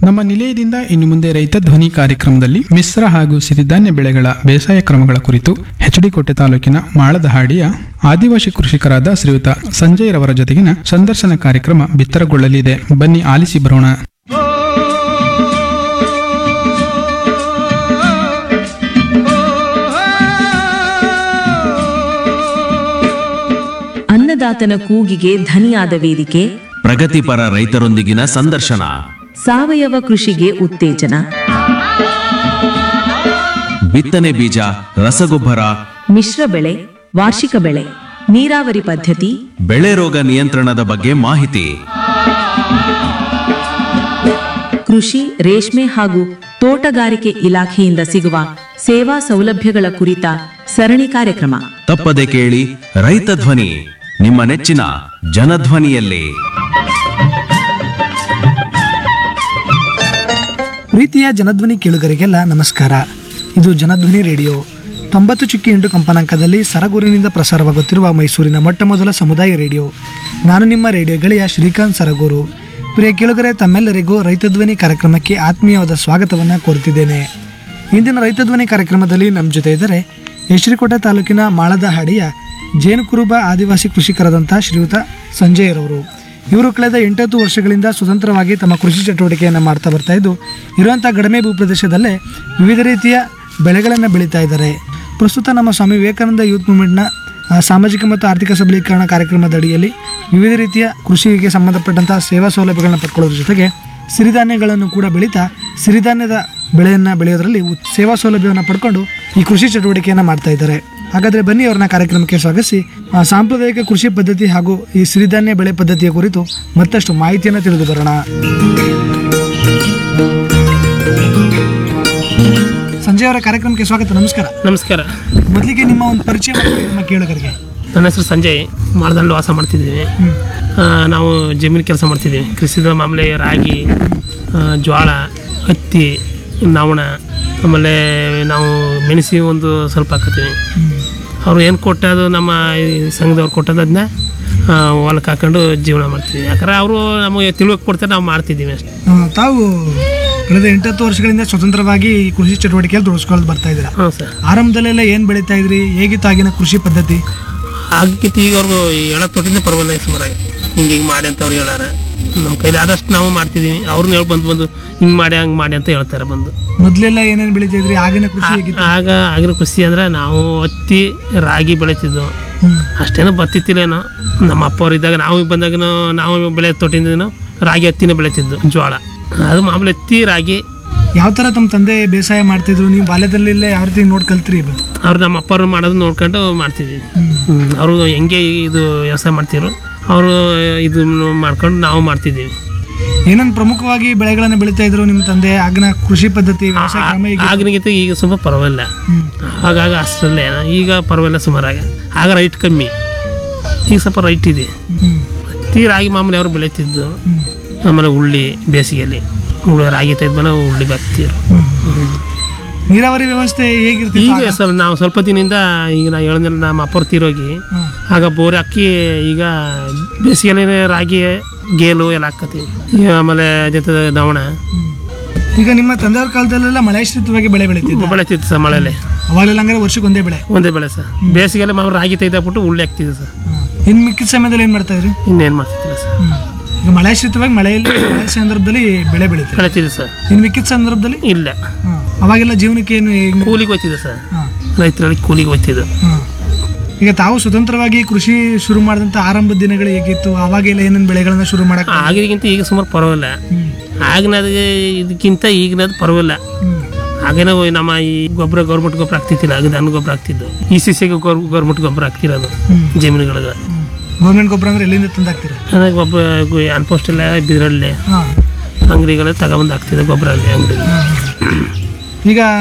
ನಮ್ಮ ನಿಲಯದಿಂದ ಇನ್ನು ಮುಂದೆ ರೈತ ಧ್ವನಿ ಕಾರ್ಯಕ್ರಮದಲ್ಲಿ ಮಿಶ್ರ ಹಾಗೂ ಸಿರಿಧಾನ್ಯ ಬೆಳೆಗಳ ಬೇಸಾಯ ಕ್ರಮಗಳ ಕುರಿತು ಹೆಚ್ಡಿಕೋಟೆ ತಾಲೂಕಿನ ಮಾಳದಹಾಡಿಯ ಆದಿವಾಸಿ ಕೃಷಿಕರಾದ ಶ್ರೀಯುತ ಸಂಜಯ್ ರವರ ಜೊತೆಗಿನ ಸಂದರ್ಶನ ಕಾರ್ಯಕ್ರಮ ಬಿತ್ತರಗೊಳ್ಳಲಿದೆ ಬನ್ನಿ ಆಲಿಸಿ ಬರೋಣ ಅನ್ನದಾತನ ಕೂಗಿಗೆ ಧನಿಯಾದ ವೇದಿಕೆ ಪ್ರಗತಿಪರ ರೈತರೊಂದಿಗಿನ ಸಂದರ್ಶನ ಸಾವಯವ ಕೃಷಿಗೆ ಉತ್ತೇಜನ ಬಿತ್ತನೆ ಬೀಜ ರಸಗೊಬ್ಬರ ಮಿಶ್ರ ಬೆಳೆ ವಾರ್ಷಿಕ ಬೆಳೆ ನೀರಾವರಿ ಪದ್ಧತಿ ಬೆಳೆ ರೋಗ ನಿಯಂತ್ರಣದ ಬಗ್ಗೆ ಮಾಹಿತಿ ಕೃಷಿ ರೇಷ್ಮೆ ಹಾಗೂ ತೋಟಗಾರಿಕೆ ಇಲಾಖೆಯಿಂದ ಸಿಗುವ ಸೇವಾ ಸೌಲಭ್ಯಗಳ ಕುರಿತ ಸರಣಿ ಕಾರ್ಯಕ್ರಮ ತಪ್ಪದೆ ಕೇಳಿ ರೈತ ಧ್ವನಿ ನಿಮ್ಮ ನೆಚ್ಚಿನ ಜನಧ್ವನಿಯಲ್ಲಿ ಪ್ರೀತಿಯ ಜನಧ್ವನಿ ಕೇಳುಗರಿಗೆಲ್ಲ ನಮಸ್ಕಾರ ಇದು ಜನಧ್ವನಿ ರೇಡಿಯೋ ತೊಂಬತ್ತು ಚುಕ್ಕಿ ಎಂಟು ಕಂಪನಾಂಕದಲ್ಲಿ ಸರಗೂರಿನಿಂದ ಪ್ರಸಾರವಾಗುತ್ತಿರುವ ಮೈಸೂರಿನ ಮೊಟ್ಟ ಮೊದಲ ಸಮುದಾಯ ರೇಡಿಯೋ ನಾನು ನಿಮ್ಮ ರೇಡಿಯೋ ಗೆಳೆಯ ಶ್ರೀಕಾಂತ್ ಸರಗೂರು ಪ್ರಿಯ ಕೇಳುಗರೆ ತಮ್ಮೆಲ್ಲರಿಗೂ ರೈತಧ್ವನಿ ಕಾರ್ಯಕ್ರಮಕ್ಕೆ ಆತ್ಮೀಯವಾದ ಸ್ವಾಗತವನ್ನು ಕೋರುತ್ತಿದ್ದೇನೆ ಇಂದಿನ ರೈತಧ್ವನಿ ಕಾರ್ಯಕ್ರಮದಲ್ಲಿ ನಮ್ಮ ಜೊತೆ ಇದ್ದರೆ ಯಶ್ರಿಕೋಟೆ ತಾಲೂಕಿನ ಮಾಳದಹಾಡಿಯ ಜೇನುಕುರುಬ ಆದಿವಾಸಿ ಕೃಷಿಕರಾದಂಥ ಶ್ರೀಯುತ ಸಂಜಯರವರು ಇವರು ಕಳೆದ ಎಂಟತ್ತು ವರ್ಷಗಳಿಂದ ಸ್ವತಂತ್ರವಾಗಿ ತಮ್ಮ ಕೃಷಿ ಚಟುವಟಿಕೆಯನ್ನು ಮಾಡ್ತಾ ಬರ್ತಾ ಇದ್ದು ಇರುವಂಥ ಕಡಿಮೆ ಭೂಪ್ರದೇಶದಲ್ಲೇ ವಿವಿಧ ರೀತಿಯ ಬೆಳೆಗಳನ್ನು ಬೆಳೀತಾ ಇದ್ದಾರೆ ಪ್ರಸ್ತುತ ನಮ್ಮ ಸ್ವಾಮಿ ವಿವೇಕಾನಂದ ಯೂತ್ ಮೂವ್ಮೆಂಟ್ನ ಆ, ಸಾಮಾಜಿಕ ಮತ್ತು ಆರ್ಥಿಕ ಸಬಲೀಕರಣ ಕಾರ್ಯಕ್ರಮದ ಅಡಿಯಲ್ಲಿ ವಿವಿಧ ರೀತಿಯ ಕೃಷಿಗೆ ಸಂಬಂಧಪಟ್ಟಂತಹ ಸೇವಾ ಸೌಲಭ್ಯಗಳನ್ನು ಪಡ್ಕೊಳ್ಳೋದ್ರ ಜೊತೆಗೆ ಸಿರಿಧಾನ್ಯಗಳನ್ನು ಕೂಡ ಬೆಳೀತಾ ಸಿರಿಧಾನ್ಯದ ಬೆಳೆಯನ್ನು ಬೆಳೆಯೋದ್ರಲ್ಲಿ ಉತ್- ಸೇವಾ ಸೌಲಭ್ಯವನ್ನು ಪಡ್ಕೊಂಡು ಈ ಕೃಷಿ ಚಟುವಟಿಕೆಯನ್ನು ಮಾಡ್ತಾ ಇದ್ದಾರೆ ಹಾಗಾದರೆ ಬನ್ನಿ ಅವ್ರನ್ನ ಕಾರ್ಯಕ್ರಮಕ್ಕೆ ಸ್ವಾಗತಿಸಿ ಆ, ಸಾಂಪ್ರದಾಯಿಕ ಕೃಷಿ ಪದ್ಧತಿ ಹಾಗೂ ಈ ಸಿರಿಧಾನ್ಯ ಬೆಳೆ ಪದ್ಧತಿಯ ಕುರಿತು ಮತ್ತಷ್ಟು ಮಾಹಿತಿಯನ್ನು ತಿಳಿದು ಬರೋಣ ಸಂಜಯ್ ಅವರ ಕಾರ್ಯಕ್ರಮಕ್ಕೆ ಸ್ವಾಗತ ನಮಸ್ಕಾರ ನಮಸ್ಕಾರ ಮೊದಲಿಗೆ ನಿಮ್ಮ ಒಂದು ಪರಿಚಯ ಮಾಡಿ ನಮ್ಮ ಕೇಳುಗರಿಗೆ ನನ್ನ ಹೆಸರು ಸಂಜಯ್ ಮಾಳದಲ್ಲಿ ವಾಸ ಮಾಡ್ತಿದ್ದೀವಿ ಆ, ನಾವು ಜಮೀನು ಕೆಲಸ ಮಾಡ್ತಿದ್ದೀವಿ ಕೃಷಿದ ಮಾಮೂಲಿ ರಾಗಿ ಆ, ಜೋಳ ಹತ್ತಿ ನವಣ ಆಮೇಲೆ ನಾವು ಮೆಣಸಿ ಒಂದು ಸ್ವಲ್ಪ ಹಾಕತ್ತೀವಿ ಅವ್ರು ಏನು ಕೊಟ್ಟದು ನಮ್ಮ ಈ ಸಂಘದವ್ರು ಕೊಟ್ಟದ್ದು ಅದನ್ನ ಹೊಲಕ್ಕೆ ಹಾಕೊಂಡು ಜೀವನ ಮಾಡ್ತೀವಿ ಯಾಕಂದ್ರೆ ಅವರು ನಮಗೆ ತಿಳುವಳಿಕೆ ಕೊಡ್ತಾರೆ ನಾವು ಮಾಡ್ತಿದ್ದೀವಿ ಅಷ್ಟೇ ಆ, ತಾವು ಕಳೆದ ಎಂಟತ್ತು ವರ್ಷಗಳಿಂದ ಸ್ವತಂತ್ರವಾಗಿ ಈ ಕೃಷಿ ಚಟುವಟಿಕೆಯಲ್ಲಿ ತೊಡಗಿಸ್ಕೊಳ್ಳೋದು ಬರ್ತಾ ಇದ್ದೀರಾ ಹಾಂ ಸರ್ ಆರಂಭದಲ್ಲೆಲ್ಲ ಏನು ಬೆಳೀತಾ ಇದ್ರಿ ಹೇಗಿತ್ತು ಆಗಿನ ಕೃಷಿ ಪದ್ಧತಿ ಆಗಿತ್ತು ಈಗ ಅವ್ರಿಗೂ ಹೇಳಕ್ ತೊಟ್ಟಿಂದ ಪರವಾಗಿಲ್ಲ ಸುಮಾರಾಗಿ ಹಿಂಗೆ ಹಿಂಗೆ ಮಾಡಿ ಅಂತ ಅವ್ರು ಹೇಳಾರ ನಮ್ಮ ಕೈಲಿ ಆದಷ್ಟು ನಾವು ಮಾಡ್ತಿದ್ದೀವಿ ಅವ್ರನ್ನ ಹೇಳಿ ಬಂದು ಬಂದು ಹಿಂಗೆ ಮಾಡಿ ಹಂಗೆ ಮಾಡಿ ಅಂತ ಹೇಳ್ತಾರೆ ಬಂದು ಮೊದಲೆಲ್ಲ ಏನೇನು ಬೆಳೀತಾ ಇದ್ರಿ ಆಗಿನ ಕೃಷಿ ಹೇಗಿತ್ತು ಆಗ ಆಗಿನ ಖುಷಿ ಅಂದ್ರೆ ನಾವು ಹತ್ತಿ ರಾಗಿ ಬೆಳೀತಿದ್ವು ಹ್ಮ್. ಅಷ್ಟೇನೋ ಬರ್ತಿತ್ತಿಲ್ಲೇನೋ ನಮ್ಮ ಅಪ್ಪವ್ರು ಇದ್ದಾಗ ನಾವು ಬಂದಾಗನೂ ನಾವು ಬೆಳೆ ತೊಟ್ಟಿಂದನೂ ರಾಗಿ ಹತ್ತಿನ ಬೆಳೀತಿದ್ದು ಜೋಳ ಅದು ಮಾಮೂಲಿ ಹತ್ತಿ ರಾಗಿ ಯಾವ ಥರ ತಮ್ಮ ತಂದೆ ಬೇಸಾಯ ಮಾಡ್ತಿದ್ರು ನೀವು ಬಾಲ್ಯದಲ್ಲಿಲ್ಲೇ ಯಾವ ರೀತಿ ನೋಡಿ ಕಲ್ತ್ರಿ ಇದು ಅವ್ರು ನಮ್ಮ ಅಪ್ಪವ್ರು ಮಾಡೋದು ನೋಡ್ಕೊಂಡು ಮಾಡ್ತಿದ್ವಿ ಅವರು ಹೆಂಗೆ ಇದು ವ್ಯವಸಾಯ ಮಾಡ್ತಿದ್ರು ಅವರು ಇದು ಮಾಡ್ಕೊಂಡು ನಾವು ಮಾಡ್ತಿದ್ದೀವಿ ಏನೇನು ಪ್ರಮುಖವಾಗಿ ಬೆಳೆಗಳನ್ನು ಬೆಳೀತಾ ಇದ್ರು ನಿಮ್ಮ ತಂದೆ ಆಗಿನ ಕೃಷಿ ಪದ್ಧತಿ ವ್ಯವಸಾಯ ಕ್ರಮ ಹೇಗೆ ಆಗಿನಗಿಂತ ಈಗ ಸ್ವಲ್ಪ ಪರವಾಗಿಲ್ಲ ಹ್ಮ್. ಆಗಾಗ ಅಷ್ಟರಲ್ಲೇ ಈಗ ಪರವಾಗಿಲ್ಲ ಸುಮಾರಾಗ ಆಗ ರೈಟ್ ಕಮ್ಮಿ ಈಗ ಸ್ವಲ್ಪ ರೈಟ್ ಇದೆ ಹ್ಮ್. ಹತ್ತಿ ರಾಗಿ ಮಾಮೂಲಿ ಅವರು ಬೆಳೀತಿದ್ದು ಆಮೇಲೆ ಉಳ್ಳಿ ಬೇಸಿಗೆಯಲ್ಲಿ ಉಳ್ಳಿ ರಾಗಿ ತೆಗೆದ್ಮೇಲೆ ಉಳ್ಳಿ ಬರ್ತಿದ್ರು ನೀರಾವರಿ ವ್ಯವಸ್ಥೆ ಹೇಗಿರ್ತಿತ್ತು ಈಗ ಸ್ವಲ್ಪ ನಾವು ಸ್ವಲ್ಪ ದಿನದಿಂದ ಈಗ ನಾ ಹೇಳಿದ್ನಲ್ಲ ನಮ್ಮ ಅಪ್ಪರು ತೀರೋಗಿ ಹ್ಮ್. ಆಗ ಬೋರ್ ಹಾಕಿ ಈಗ ಬೇಸಿಗೆಯಲ್ಲಿ ರಾಗಿ ಗೇಲು ಎಲ್ಲ ಹಾಕತ್ತೀವಿ ಈಗ ಆಮೇಲೆ ಜೊತೆ ನವಣ ಈಗ ನಿಮ್ಮ ತಂದೆಯವ್ರ ಕಾಲದಲ್ಲೆಲ್ಲ ಮಳೆಶ್ರಿತವಾಗಿ ಬೆಳೆ ಬೆಳೀತಿದ್ರು ಬೆಳೀತಿತ್ತು ಸರ್ ಮಳೆಯಲ್ಲಿ ಅವಾಗೆಲ್ಲ ಹಂಗಾರೆ ವರ್ಷಕ್ಕೆ ಒಂದೇ ಬೆಳೆ ಒಂದೇ ಬೆಳೆ ಸರ್ ಬೇಸಿಗೆಯಲ್ಲಿ ಮಾಮೂಲಿ ರಾಗಿ ತೆಗೆದಾಕ್ಬಿಟ್ಟು ಉಳ್ಳಿ ಹಾಕ್ತಿದ್ದೆ ಸರ್ ಇನ್ನು ಮಿಕ್ಕಿದ ಸಮಯದಲ್ಲಿ ಏನು ಮಾಡ್ತಾ ಇದ್ರಿ ಇನ್ನೇನು ಮಾಡ್ತಿದ್ದಿಲ್ಲ ಸರ್ ಈಗ ಮಳೆಶ್ರಿತವಾಗಿ ಮಳೆಯಲ್ಲಿ ಮಳೆ ಸಂದರ್ಭದಲ್ಲಿ ಬೆಳೆ ಬೆಳೀತಾರೆ ಬೆಳೀತಿದ್ದೆ ಸರ್ ಇನ್ನು ಮಿಕ್ಕಿದ ಸಂದರ್ಭದಲ್ಲಿ ಇಲ್ಲ ಹ್ಮ್. ಅವಾಗೆಲ್ಲ ಜೀವನಕ್ಕೆ ಏನು ಹೇಗೆ ಕೂಲಿಗೆ ಹೋಗ್ತಿದ್ದೆ ಸರ್ ಹಾಂ ರೈತರಲ್ಲಿ ಕೂಲಿಗೆ ಹೋಗ್ತಿದ್ದು ಹ್ಮ್. ಈಗ ತಾವು ಸ್ವತಂತ್ರವಾಗಿ ಕೃಷಿ ಶುರು ಮಾಡಿದಂಥ ಆರಂಭದ ದಿನಗಳು ಹೇಗಿತ್ತು ಅವಾಗೆಲ್ಲ ಏನೇನು ಬೆಳೆಗಳನ್ನ ಶುರು ಮಾಡಕ್ ಆಗಿನಗಿಂತ ಈಗ ಸುಮಾರು ಪರವಾಗಿಲ್ಲ ಆಗಿನದು ಇದಕ್ಕಿಂತ ಈಗಿನದು ಪರವಾಗಿಲ್ಲ ಆಗೇನೋ ನಮ್ಮ ಈ ಗೊಬ್ಬರ ಗೌರ್ಮೆಂಟ್ ಗೊಬ್ಬರ ಆಗ್ತಿತ್ತಿಲ್ಲ ಆಗ ದನ ಗೊಬ್ಬರ ಆಗ್ತಿದ್ದು ಈ ಸಿಸಿಗೆ ಗೌರ್ಮೆಂಟ್ ಗೊಬ್ಬರ ಆಗ್ತಿರೋದು ಜಮೀನುಗಳಿಗೆ ಗೌರ್ಮೆಂಟ್ ಗೊಬ್ಬರ ಅಂದ್ರೆ ಎಲ್ಲಿಂದ ತಂದಾಕ್ತೀರಾ ಅದೇ ಗೊಬ್ಬರ ಅನ್ಪೋಸ್ಟ್ ಎಲ್ಲ ಬಿದ್ರಲ್ಲಿ ಹಾಂ ಅಂಗಡಿಗಳ ತಗೊಬಂದು ಹಾಕ್ತಿದ್ದೆ ಗೊಬ್ಬರ ಅಲ್ಲಿ ಅಂಗಡಿ ಈಗ